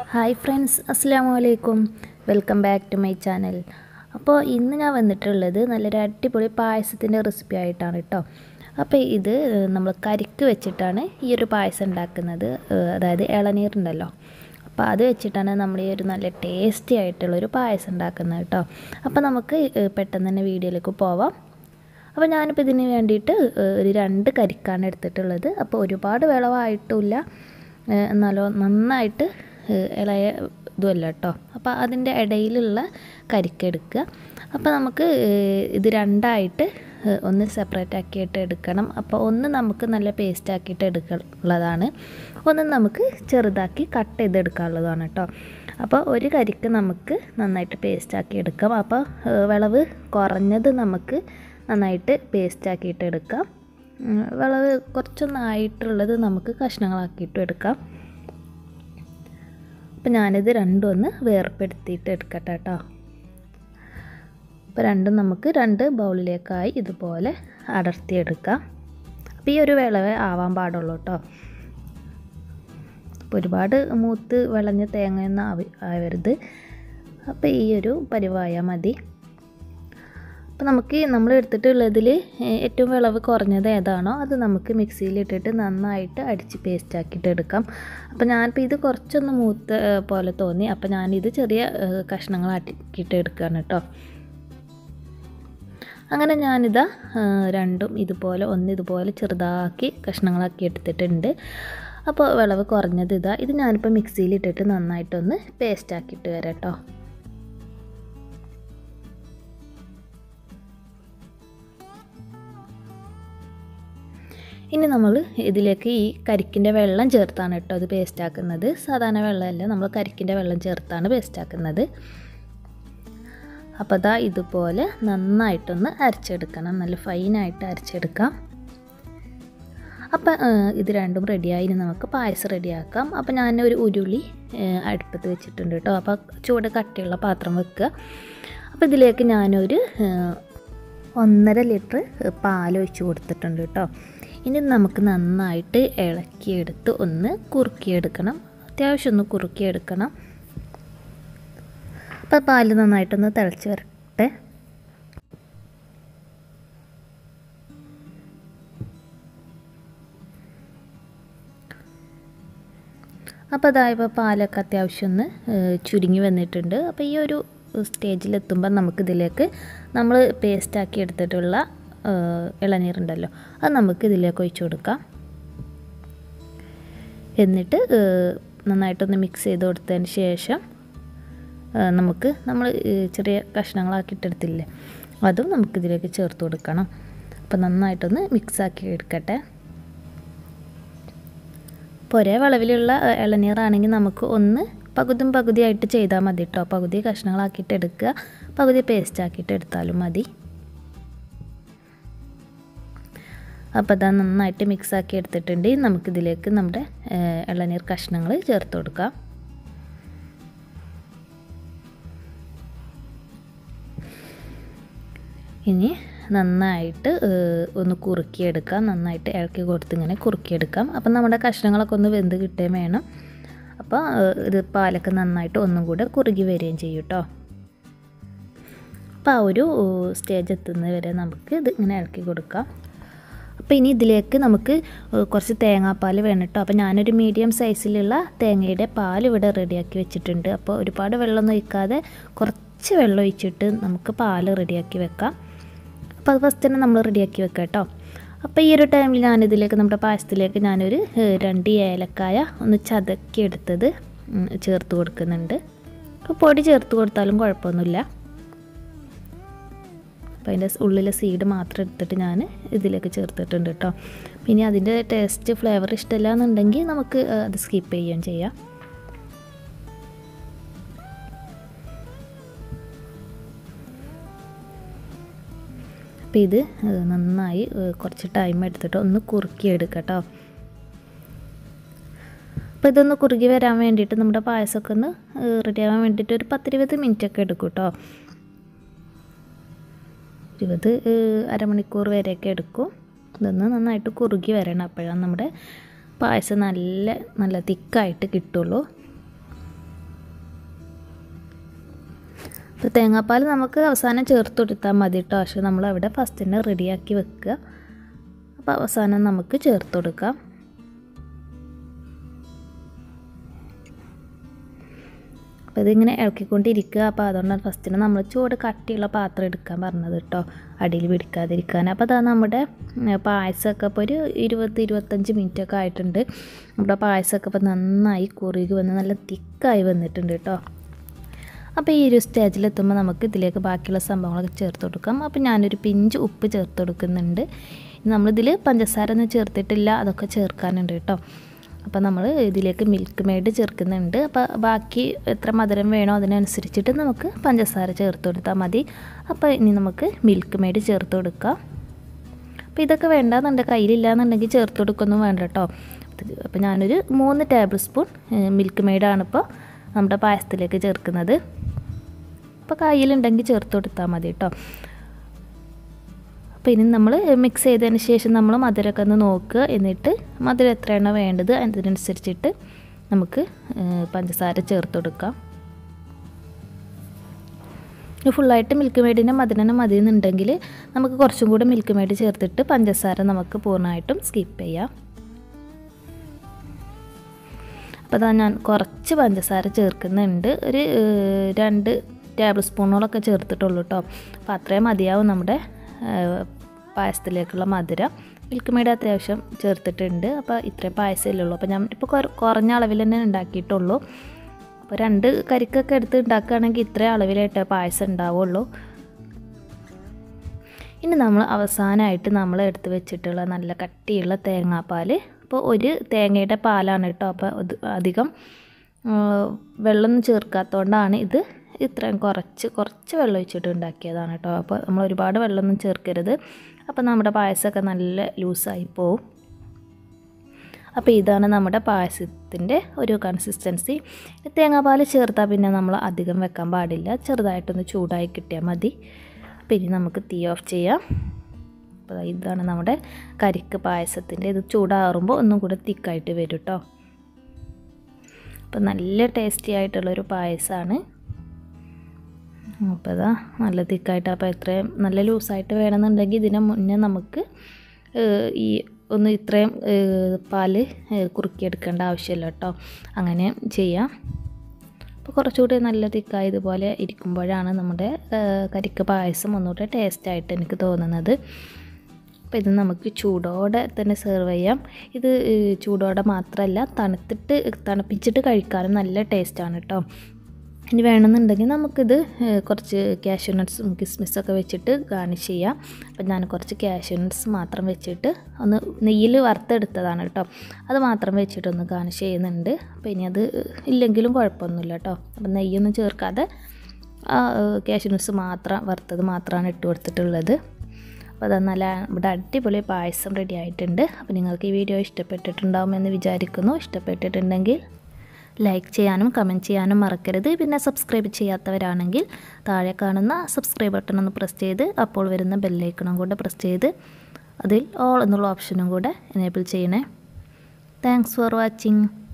hi friends അസ്സാം വലൈക്കും welcome back to my channel അപ്പോൾ ഇന്ന് ഞാൻ വന്നിട്ടുള്ളത് നല്ലൊരു അടിപൊളി പായസത്തിൻ്റെ റെസിപ്പി ആയിട്ടാണ് കേട്ടോ അപ്പോൾ ഇത് നമ്മൾ കരിക്ക് വെച്ചിട്ടാണ് ഈ ഒരു പായസം ഉണ്ടാക്കുന്നത് ഏഹ് അതായത് ഇളനീരുണ്ടല്ലോ അപ്പോൾ അത് വെച്ചിട്ടാണ് നമ്മൾ ഈ ഒരു നല്ല ടേസ്റ്റി ആയിട്ടുള്ളൊരു പായസം ഉണ്ടാക്കുന്നത് കേട്ടോ അപ്പോൾ നമുക്ക് ഏഹ് പെട്ടെന്ന് തന്നെ വീഡിയോയിലേക്ക് പോവാം അപ്പോൾ ഞാനിപ്പോൾ ഇതിന് വേണ്ടിയിട്ട് ഏഹ് ഒരു രണ്ട് കരിക്കാണ് എടുത്തിട്ടുള്ളത് അപ്പോൾ ഒരുപാട് വിളവായിട്ടില്ല ഏഹ് എന്നാലോ നന്നായിട്ട് ഏഹ് ഇളയ ഇതുമല്ല കേട്ടോ അപ്പോൾ അതിൻ്റെ ഇടയിലുള്ള കരിക്കെടുക്കുക അപ്പോൾ നമുക്ക് ഏഹ് ഇത് രണ്ടായിട്ട് ഏഹ് ഒന്ന് സെപ്പറേറ്റ് ആക്കിയിട്ട് എടുക്കണം അപ്പോൾ ഒന്ന് നമുക്ക് നല്ല പേസ്റ്റ് ആക്കിയിട്ട് എടുക്കാനുള്ളതാണ് ഒന്ന് നമുക്ക് ചെറുതാക്കി കട്ട് ചെയ്തെടുക്കാനുള്ളതാണ് കേട്ടോ അപ്പോൾ ഒരു കരിക്ക് നമുക്ക് നന്നായിട്ട് പേസ്റ്റ് ആക്കി എടുക്കാം അപ്പോൾ ഏഹ് വിളവ് കുറഞ്ഞത് നമുക്ക് നന്നായിട്ട് പേസ്റ്റ് ആക്കിയിട്ട് എടുക്കാം ഉം, വിളവ് കുറച്ചൊന്നായിട്ടുള്ളത് നമുക്ക് കഷ്ണങ്ങളാക്കിയിട്ടും എടുക്കാം അപ്പം ഞാനിത് രണ്ടും ഒന്ന് വേർപ്പെടുത്തിയിട്ട് എടുക്കട്ടെ കേട്ടോ അപ്പോൾ രണ്ടും നമുക്ക് രണ്ട് ബൗളിലേക്കായി ഇതുപോലെ അടർത്തിയെടുക്കാം അപ്പോൾ ഈ ഒരു വിളവേ ആവാൻ പാടുള്ളൂ കേട്ടോ അപ്പോൾ ഒരുപാട് മൂത്ത് വിളഞ്ഞ തേങ്ങയൊന്നും ആവി ആവരുത് അപ്പോൾ ഈ ഒരു പരിവായാൽ മതി അപ്പോൾ നമുക്ക് നമ്മൾ എടുത്തിട്ടുള്ളതിൽ ഏറ്റവും വിളവ് കുറഞ്ഞത് ഏതാണോ അത് നമുക്ക് മിക്സിയിലിട്ടിട്ട് നന്നായിട്ട് അടിച്ച് പേസ്റ്റ് ആക്കിയിട്ട് എടുക്കാം അപ്പോൾ ഞാനിപ്പോൾ ഇത് കുറച്ചൊന്ന് മൂത്ത ഏഹ്, പോലെ തോന്നി അപ്പോൾ ഞാനിത് ചെറിയ ഏഹ്, കഷ്ണങ്ങളാക്കിയിട്ട് എടുക്കുകയാണ് കേട്ടോ അങ്ങനെ ഞാനിതാ ഏഹ്, രണ്ടും ഇതുപോലെ ഒന്ന് ഇതുപോലെ ചെറുതാക്കി കഷ്ണങ്ങളാക്കി എടുത്തിട്ടുണ്ട് അപ്പോൾ വിളവ് കുറഞ്ഞത് ഇതാ ഇത് ഞാനിപ്പോൾ മിക്സിയിലിട്ടിട്ട് നന്നായിട്ടൊന്ന് പേസ്റ്റ് ആക്കിയിട്ട് വരാം കേട്ടോ ഇനി നമ്മൾ ഇതിലേക്ക് ഈ കരിക്കിൻ്റെ വെള്ളം ചേർത്താണ് കേട്ടോ അത് പേസ്റ്റ് ആക്കുന്നത് സാധാരണ വെള്ളമല്ല നമ്മൾ കരിക്കിൻ്റെ വെള്ളം ചേർത്താണ് പേസ്റ്റ് ആക്കുന്നത് അപ്പോൾ അതാ ഇതുപോലെ നന്നായിട്ടൊന്ന് അരച്ചെടുക്കണം നല്ല ഫൈനായിട്ട് അരച്ചെടുക്കാം അപ്പം ഇത് രണ്ടും റെഡിയായി ഇനി നമുക്ക് പായസം റെഡിയാക്കാം അപ്പോൾ ഞാൻ ഒരു ഉരുളി ഏഹ്, അടുപ്പത്ത് വെച്ചിട്ടുണ്ട് കേട്ടോ അപ്പോൾ ചൂട് കട്ടിയുള്ള പാത്രം വെക്കുക അപ്പോൾ ഇതിലേക്ക് ഞാനൊരു ഏഹ്, ഒന്നര ലിറ്റർ പാൽ ഒഴിച്ച് കൊടുത്തിട്ടുണ്ട് കേട്ടോ ഇനി നമുക്ക് നന്നായിട്ട് ഇളക്കിയെടുത്ത് ഒന്ന് കുറുക്കിയെടുക്കണം അത്യാവശ്യം ഒന്ന് കുറുക്കിയെടുക്കണം അപ്പോൾ പാല് നന്നായിട്ടൊന്ന് തിളച്ച് വരട്ടെ അപ്പോൾ അതാ ഇപ്പോൾ പാലൊക്കെ അത്യാവശ്യം ഒന്ന് ഏഹ്, ചുരുങ്ങി വന്നിട്ടുണ്ട് അപ്പോൾ ഈ ഒരു സ്റ്റേജിലെത്തുമ്പോൾ നമുക്കിതിലേക്ക് നമ്മൾ പേസ്റ്റാക്കി എടുത്തിട്ടുള്ള ഏഹ്, ഇളനീരുണ്ടല്ലോ അത് നമുക്ക് ഇതിലേക്ക് ഒഴിച്ചു കൊടുക്കാം എന്നിട്ട് ഏഹ്, നന്നായിട്ടൊന്ന് മിക്സ് ചെയ്ത് കൊടുത്തതിന് ശേഷം ഏഹ്, നമുക്ക് നമ്മൾ ഏഹ്, ചെറിയ കഷ്ണങ്ങളാക്കിയിട്ടെടുത്തില്ലേ അതും നമുക്കിതിലേക്ക് ചേർത്ത് കൊടുക്കണം അപ്പോൾ നന്നായിട്ടൊന്ന് മിക്സാക്കി എടുക്കട്ടെ ഇപ്പോൾ ഒരേ വളവിലുള്ള ഏഹ്, ഇളനീറാണെങ്കിൽ നമുക്ക് ഒന്ന് പകുതിയും പകുതിയായിട്ട് ചെയ്താൽ മതി കേട്ടോ പകുതി കഷ്ണങ്ങളാക്കിയിട്ട് എടുക്കുക പകുതി പേസ്റ്റ് ആക്കിയിട്ട് എടുത്താലും മതി അപ്പോൾ അതാ നന്നായിട്ട് മിക്സ് ആക്കി എടുത്തിട്ടുണ്ട് ഇനി നമുക്കിതിലേക്ക് നമ്മുടെ ഏഹ്, ഇളനീർ കഷ്ണങ്ങൾ ചേർത്ത് കൊടുക്കാം ഇനി നന്നായിട്ട് ഏഹ്, ഒന്ന് കുറുക്കിയെടുക്കാം നന്നായിട്ട് ഇളക്കി കൊടുത്ത് ഇങ്ങനെ കുറുക്കിയെടുക്കാം അപ്പം നമ്മുടെ കഷ്ണങ്ങളൊക്കെ ഒന്ന് വെന്ത് കിട്ടുകയും വേണം അപ്പോൾ ഏഹ്, ഇത് പാലൊക്കെ നന്നായിട്ട് ഒന്നും കൂടെ കുറുകി വരികയും ചെയ്യും കേട്ടോ അപ്പോൾ ആ ഒരു സ്റ്റേജ് എത്തുന്നത് വരെ നമുക്ക് ഇത് ഇങ്ങനെ ഇളക്കി കൊടുക്കാം അപ്പോൾ ഇനി ഇതിലേക്ക് നമുക്ക് ഏഹ്, കുറച്ച് തേങ്ങാപ്പാൽ വേണം കേട്ടോ അപ്പോൾ ഞാനൊരു മീഡിയം സൈസിലുള്ള തേങ്ങയുടെ പാൽ ഇവിടെ റെഡിയാക്കി വെച്ചിട്ടുണ്ട് അപ്പോൾ ഒരുപാട് വെള്ളമൊന്നും ഒഴിക്കാതെ കുറച്ച് വെള്ളം ഒഴിച്ചിട്ട് നമുക്ക് പാൽ റെഡിയാക്കി വെക്കാം അപ്പോൾ അത് ഫസ്റ്റ് തന്നെ നമ്മൾ റെഡിയാക്കി വെക്കാം കേട്ടോ അപ്പോൾ ഈ ഒരു ടൈമിൽ ഞാനിതിലേക്ക് നമ്മുടെ പായസത്തിലേക്ക് ഞാനൊരു ഏഹ്, രണ്ട് ഏലക്കായ ഒന്ന് ചതക്കി എടുത്തത് ഉം, ചേർത്ത് കൊടുക്കുന്നുണ്ട് അപ്പോൾ പൊടി ചേർത്ത് കൊടുത്താലും കുഴപ്പമൊന്നുമില്ല അപ്പോൾ അതിൻ്റെ ഉള്ളിലെ സീഡ് മാത്രം എടുത്തിട്ട് ഞാൻ ഇതിലേക്ക് ചേർത്തിട്ടുണ്ട് കേട്ടോ പിന്നെ അതിൻ്റെ ടേസ്റ്റ് ഫ്ലേവർ ഇഷ്ടമില്ല എന്നുണ്ടെങ്കിൽ നമുക്ക് ഏഹ്, അത് സ്കിപ്പ് ചെയ്യുകയും ചെയ്യാം അപ്പോൾ ഇത് ഏഹ്, നന്നായി ഏഹ്, കുറച്ച് ടൈം എടുത്തിട്ട് ഒന്ന് കുറുക്കി എടുക്കാം കേട്ടോ അപ്പോൾ ഇതൊന്ന് കുറുകി വരാൻ വേണ്ടിയിട്ട് നമ്മുടെ പായസമൊക്കെ ഒന്ന് റെഡി ആവാൻ വേണ്ടിയിട്ട് ഒരു പത്തിരുപത് മിനിറ്റ് ഒക്കെ എടുക്കും കേട്ടോ ഇരുപത് ഏഹ്, അരമണിക്കൂർ വരെയൊക്കെ എടുക്കും ഇതൊന്ന് നന്നായിട്ട് കുറുകി വരണം അപ്പോഴാണ് നമ്മുടെ പായസം നല്ല നല്ല തിക്കായിട്ട് കിട്ടുള്ളൂ അപ്പോൾ തേങ്ങാപ്പാൽ നമുക്ക് അവസാനം ചേർത്ത് കൊടുത്താൽ മതി കേട്ടോ പക്ഷേ നമ്മളവിടെ ഫസ്റ്റ് തന്നെ റെഡിയാക്കി വെക്കുക അപ്പോൾ അവസാനം നമുക്ക് ചേർത്ത് കൊടുക്കാം അപ്പോൾ ഇതിങ്ങനെ ഇളക്കിക്കൊണ്ടിരിക്കുക അപ്പോൾ അതുകൊണ്ടാണ് ഫസ്റ്റിന് നമ്മൾ ചൂട് കട്ടിയുള്ള പാത്രം എടുക്കാൻ പറഞ്ഞത് കേട്ടോ അടിയിൽ പിടിക്കാതിരിക്കാൻ അപ്പോൾ അതാ നമ്മുടെ പായസമൊക്കെ ഇപ്പോൾ ഒരു ഇരുപത് ഇരുപത്തഞ്ച് മിനിറ്റ് ഒക്കെ ആയിട്ടുണ്ട് നമ്മുടെ പായസമൊക്കെ ഇപ്പോൾ നന്നായി കുറുകി വന്ന് നല്ല തിക്കായി വന്നിട്ടുണ്ട് കേട്ടോ അപ്പോൾ ഈ ഒരു സ്റ്റേജിലെത്തുമ്പോൾ നമുക്ക് ഇതിലേക്ക് ബാക്കിയുള്ള സംഭവങ്ങളൊക്കെ ചേർത്ത് കൊടുക്കാം അപ്പോൾ ഞാനൊരു പിഞ്ച് ഉപ്പ് ചേർത്ത് കൊടുക്കുന്നുണ്ട് നമ്മളിതിൽ പഞ്ചസാര ഒന്നും ചേർത്തിട്ടില്ല അതൊക്കെ ചേർക്കാനുണ്ട് കേട്ടോ അപ്പോൾ നമ്മൾ ഇതിലേക്ക് മിൽക്ക് മെയ്ഡ് ചേർക്കുന്നുണ്ട് അപ്പോൾ ബാക്കി എത്ര മധുരം വേണോ അതിനനുസരിച്ചിട്ട് നമുക്ക് പഞ്ചസാര ചേർത്ത് കൊടുത്താൽ മതി അപ്പോൾ ഇനി നമുക്ക് മിൽക്ക് മെയ്ഡ് ചേർത്ത് കൊടുക്കാം അപ്പോൾ ഇതൊക്കെ വേണ്ടാന്നുണ്ട് കയ്യിലില്ലാന്നുണ്ടെങ്കിൽ ചേർത്ത് കൊടുക്കൊന്നും വേണ്ട കേട്ടോ അപ്പോൾ ഞാനൊരു മൂന്ന് ടേബിൾ സ്പൂൺ മിൽക്ക് മെയ്ഡാണ് ഇപ്പോൾ നമ്മുടെ പായസത്തിലേക്ക് ചേർക്കുന്നത് അപ്പോൾ കയ്യിലുണ്ടെങ്കിൽ ചേർത്ത് കൊടുത്താൽ മതി കേട്ടോ അപ്പോൾ ഇനി നമ്മൾ മിക്സ് ചെയ്തതിന് ശേഷം നമ്മൾ മധുരമൊക്കെ ഒന്ന് നോക്കുക എന്നിട്ട് മധുരം എത്രയാണോ വേണ്ടത് അതിനനുസരിച്ചിട്ട് നമുക്ക് പഞ്ചസാര ചേർത്ത് കൊടുക്കാം ഫുള്ളായിട്ട് മിൽക്ക് മെയ്ഡിൻ്റെ മധുരം മതി എന്നുണ്ടെങ്കിൽ നമുക്ക് കുറച്ചും കൂടി മിൽക്ക് മെയ്ഡ് ചേർത്തിട്ട് പഞ്ചസാര നമുക്ക് പൂർണ്ണമായിട്ടും സ്കിപ്പ് ചെയ്യാം അപ്പോൾ അതാ ഞാൻ കുറച്ച് പഞ്ചസാര ചേർക്കുന്നുണ്ട് ഒരു രണ്ട് ടേബിൾ സ്പൂണോളൊക്കെ ചേർത്തിട്ടുള്ളൂ കേട്ടോ അപ്പോൾ അത്രയും മതിയാവും നമ്മുടെ പായസത്തിലേക്കുള്ള മധുരം മിൽക്ക് മെയ്ഡ് അത്യാവശ്യം ചേർത്തിട്ടുണ്ട് അപ്പോൾ ഇത്രയും പായസമല്ലേ ഉള്ളൂ അപ്പോൾ ഞാൻ ഇപ്പോൾ കുറഞ്ഞ അളവിൽ തന്നെ ഉണ്ടാക്കിയിട്ടുള്ളൂ അപ്പോൾ രണ്ട് കരിക്കൊക്കെ എടുത്ത് ഉണ്ടാക്കുകയാണെങ്കിൽ ഇത്രയും അളവിലായിട്ട് പായസം ഉണ്ടാവുള്ളൂ ഇനി നമ്മൾ അവസാനമായിട്ട് നമ്മൾ എടുത്ത് വെച്ചിട്ടുള്ള നല്ല കട്ടിയുള്ള തേങ്ങാപ്പാൽ അപ്പോൾ ഒരു തേങ്ങയുടെ പാലാണ് കേട്ടോ അപ്പോൾ അത് അധികം വെള്ളമൊന്നും ചേർക്കാത്തതുകൊണ്ടാണ് ഇത് ഇത്രയും കുറച്ച് കുറച്ച് വെള്ളം ഒഴിച്ചിട്ട് ഉണ്ടാക്കിയതാണ് കേട്ടോ അപ്പോൾ നമ്മൾ ഒരുപാട് വെള്ളമൊന്നും ചേർക്കരുത് അപ്പോൾ നമ്മുടെ പായസമൊക്കെ നല്ല ലൂസായി പോവും അപ്പോൾ ഇതാണ് നമ്മുടെ പായസത്തിൻ്റെ ഒരു കൺസിസ്റ്റൻസി തേങ്ങാപ്പാൽ ചേർത്താൽ പിന്നെ നമ്മൾ അധികം വെക്കാൻ പാടില്ല ചെറുതായിട്ടൊന്ന് ചൂടായി കിട്ടിയാൽ മതി അപ്പോൾ ഇനി നമുക്ക് തീ ഓഫ് ചെയ്യാം അപ്പോൾ ഇതാണ് നമ്മുടെ കരിക്ക് പായസത്തിൻ്റെ ഇത് ചൂടാറുമ്പോൾ ഒന്നും കൂടെ തിക്കായിട്ട് വരും കേട്ടോ അപ്പോൾ നല്ല ടേസ്റ്റി ആയിട്ടുള്ളൊരു പായസമാണ് അപ്പോൾ ഇതാ നല്ല തിക്കായിട്ട് അപ്പോൾ എത്രയും നല്ല ലൂസായിട്ട് വേണമെന്നുണ്ടെങ്കിൽ ഇതിന് മുന്നേ നമുക്ക് ഈ ഒന്ന് ഇത്രയും പാല് കുറുക്കിയെടുക്കേണ്ട ആവശ്യമില്ല കേട്ടോ അങ്ങനെ ചെയ്യാം അപ്പോൾ കുറച്ചുകൂടി നല്ല തിക്കായി ഇതുപോലെ ഇരിക്കുമ്പോഴാണ് നമ്മുടെ കരിക്ക് പായസം ഒന്നുകൂടെ ടേസ്റ്റായിട്ട് എനിക്ക് തോന്നുന്നത് അപ്പോൾ ഇത് നമുക്ക് ചൂടോടെ തന്നെ സെർവ് ചെയ്യാം ഇത് ചൂടോടെ മാത്രമല്ല തണുത്തിട്ട് തണുപ്പിച്ചിട്ട് കഴിക്കാനും നല്ല ടേസ്റ്റാണ് കേട്ടോ ഇനി വേണമെന്നുണ്ടെങ്കിൽ നമുക്കിത് കുറച്ച് കാഷ്യൂ നട്ട്സും കിസ്മിസൊക്കെ വെച്ചിട്ട് ഗാർണിഷ് ചെയ്യാം അപ്പം ഞാൻ കുറച്ച് കാഷ്യൂ നട്ട്സ് മാത്രം വെച്ചിട്ട് ഒന്ന് നെയ്യിൽ വറുത്തെടുത്തതാണ് കേട്ടോ അത് മാത്രം വെച്ചിട്ടൊന്ന് ഗാർണിഷ് ചെയ്യുന്നുണ്ട് അപ്പോൾ ഇനി അത് ഇല്ലെങ്കിലും കുഴപ്പമൊന്നുമില്ല കേട്ടോ അപ്പം നെയ്യൊന്നും ചേർക്കാതെ കാഷ്യൂ നട്ട്സ് മാത്രം വറുത്തത് മാത്രമാണ് ഇട്ട് കൊടുത്തിട്ടുള്ളത് അപ്പോൾ അത് നല്ല ഇവിടെ അടിപൊളി പായസം റെഡി ആയിട്ടുണ്ട് അപ്പോൾ നിങ്ങൾക്ക് ഈ വീഡിയോ ഇഷ്ടപ്പെട്ടിട്ടുണ്ടാവുമെന്ന് വിചാരിക്കുന്നു ഇഷ്ടപ്പെട്ടിട്ടുണ്ടെങ്കിൽ ലൈക്ക് ചെയ്യാനും കമൻറ്റ് ചെയ്യാനും മറക്കരുത് പിന്നെ സബ്സ്ക്രൈബ് ചെയ്യാത്തവരാണെങ്കിൽ താഴെ കാണുന്ന സബ്സ്ക്രൈബ് ബട്ടൺ ഒന്ന് പ്രസ് ചെയ്ത് അപ്പോൾ വരുന്ന ബെല്ലൈക്കണും കൂടെ പ്രസ് ചെയ്ത് അതിൽ ഓൾ എന്നുള്ള ഓപ്ഷനും കൂടെ എനേബിൾ ചെയ്യണേ താങ്ക്സ് ഫോർ വാച്ചിങ്